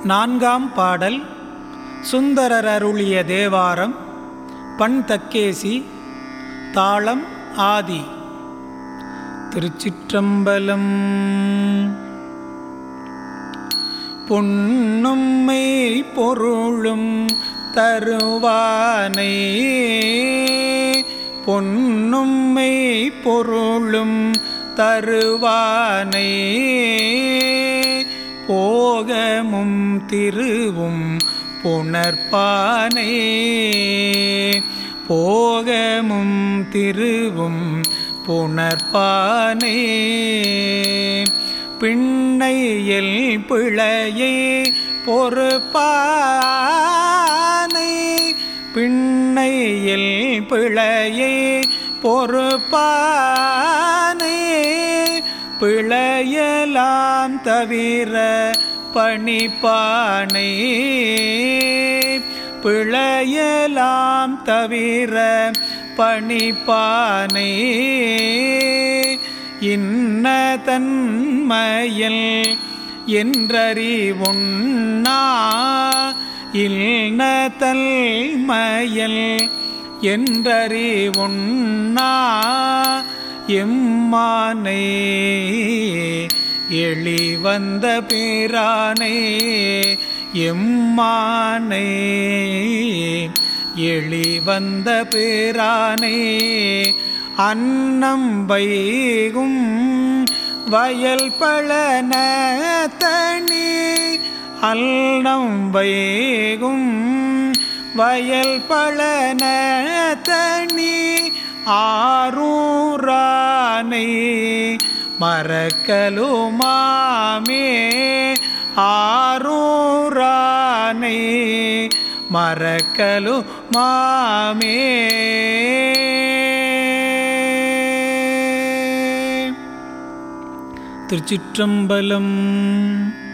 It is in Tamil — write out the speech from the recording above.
நான்காம் பாடல் சுந்தரர் அருளிய தேவாரம் பண் தக்கேசி தாளம் ஆதி திருச்சிற்றம்பலம் பொன்னும்மை பொருளும் தருவானை பொன்னும்மை பொருளும் தருவானை போகமும் திருவும் புணர்ப்பானை போகமும் திருவும் புணர்ப்பானை பிண்ணையில் பிழையை பொறுப்பானை பிண்ணையில் பிழையை பொறுப்பானை பிழையலாம் தவிர பணிப்பானை பிழையலாம் தவிர பணிப்பானை இன்ன தன்மையல் என்றறிவுண்ணா இல்ல தல்மயல் என்றறிவுண்ணா எம்மானை எளி வந்த பேரானை எம்மானை எளி வந்த பேரானை அன்னம் வைகும் வயல் பழன தனி அல்லம் வைகும் வயல் பழன தனி ஆரூரானை மறக்கலுமாமே ஆரூரானை மறக்கலு மாமே திருச்சிற்றம்பலம்